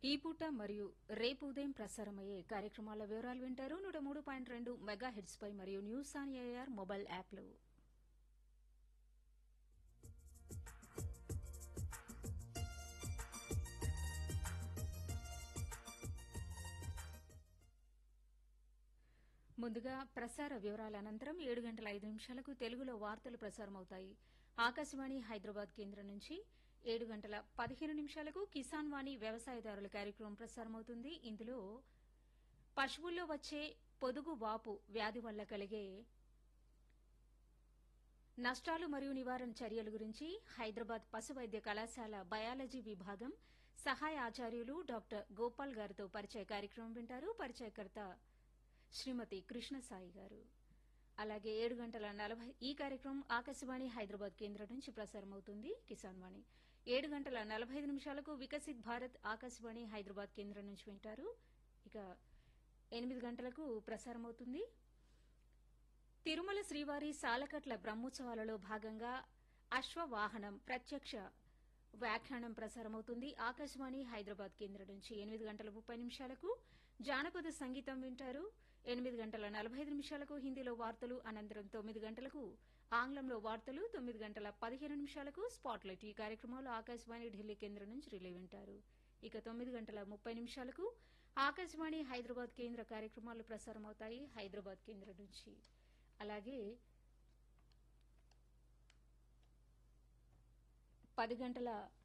ఈ పూట మరియు రేపు ఉదయం ప్రసారమయ్యే కార్యక్రమాల వివరాలు వింటారు నూట మూడు పాయింట్ రెండు మెగా హెడ్స్ పై మరియు న్యూస్ ఆన్ ఏఆర్ మొబైల్ యాప్లు ముందుగా ప్రసార వివరాల అనంతరం ఏడు గంటల ఐదు నిమిషాలకు తెలుగులో వార్తలు ప్రసారమవుతాయి ఆకాశవాణి హైదరాబాద్ కేంద్రం నుంచి ఏడు గంటల పదిహేను నిమిషాలకు కిసాన్ వాణి వ్యవసాయదారుల కార్యక్రమం ప్రసారమవుతుంది ఇందులో పశువుల్లో వచ్చే పొదుగు వాపు వ్యాధి వల్ల కలిగే నష్టాలు మరియు నివారణ చర్యల గురించి హైదరాబాద్ పశు వైద్య కళాశాల బయాలజీ విభాగం సహాయ ఆచార్యులు డాక్టర్ గోపాల్ గారితో పరిచయ కార్యక్రమం వింటారు పరిచయకర్త శ్రీమతి కృష్ణసాయి గారు అలాగే ఏడు గంటల నలభై ఈ కార్యక్రమం ఆకాశవాణి హైదరాబాద్ కేంద్రం నుంచి ప్రసారమవుతుంది కిసాన్ వాణి ఏడు గంటల నలభై ఐదు నిమిషాలకు వికసిత్ భారత్ ఆకాశవాణి హైదరాబాద్ కేంద్రం నుంచి వింటారు ఇక ఎనిమిది గంటలకు ప్రసారమవుతుంది తిరుమల శ్రీవారి సాలకట్ల బ్రహ్మోత్సవాలలో భాగంగా అశ్వవాహనం ప్రత్యక్ష వ్యాఖ్యానం ప్రసారమవుతుంది ఆకాశవాణి హైదరాబాద్ కేంద్రం నుంచి ఎనిమిది గంటల ముప్పై నిమిషాలకు జానపద సంగీతం వింటారు ఎనిమిది గంటల నలభై ఐదు నిమిషాలకు హిందీలో వార్తలు అనంతరం తొమ్మిది గంటలకు ఆంగ్లంలో వార్తలు తొమ్మిది గంటల పదిహేను నిమిషాలకు స్పాట్లైట్ ఈ కార్యక్రమాలు ఆకాశవాణి ఢిల్లీ కేంద్రం నుంచి రిలే వింటారు ఇక తొమ్మిది గంటల ముప్పై నిమిషాలకు ఆకాశవాణి హైదరాబాద్ కేంద్ర కార్యక్రమాలు ప్రసారమవుతాయి హైదరాబాద్ కేంద్రం నుంచి అలాగే పది గంటల